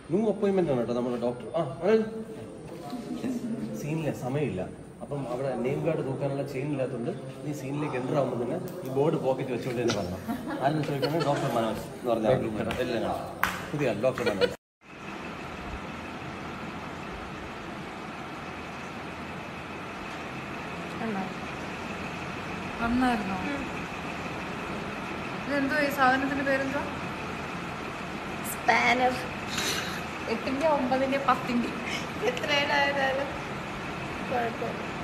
New appointment ആണ് കേട്ടോ നമ്മുടെ ഡോക്ടർ ആ മനോജ് സീനില്ല സമയമില്ല അപ്പം അവിടെ നെയിം കാർഡ് തൂക്കാനുള്ള ചെയിൻ ഇല്ലാത്തതുകൊണ്ട് നീ സീനിലേക്ക് എൻ്റർ ആകുമ്പോൾ തന്നെ ഈ ബോർഡ് പോക്കറ്റ് വെച്ചുകൊണ്ട് തന്നെ പറഞ്ഞു ആരും ചോദിക്കുന്നത് ഡോക്ടർ മനോജ് എന്ന് പറഞ്ഞാൽ എല്ലാം കാണാം. പുതിയ ആൾ, ഡോക്ടർ മനോജ് വന്നായിരുന്നോ ഇതെന്തോ ഈ സാധനത്തിന്റെ പേരെന്തോ സ്പാനർ എട്ടിന്റെ ഒമ്പതിന്റെ പത്തിന്റെ എത്രയായാലും കുഴപ്പമില്ല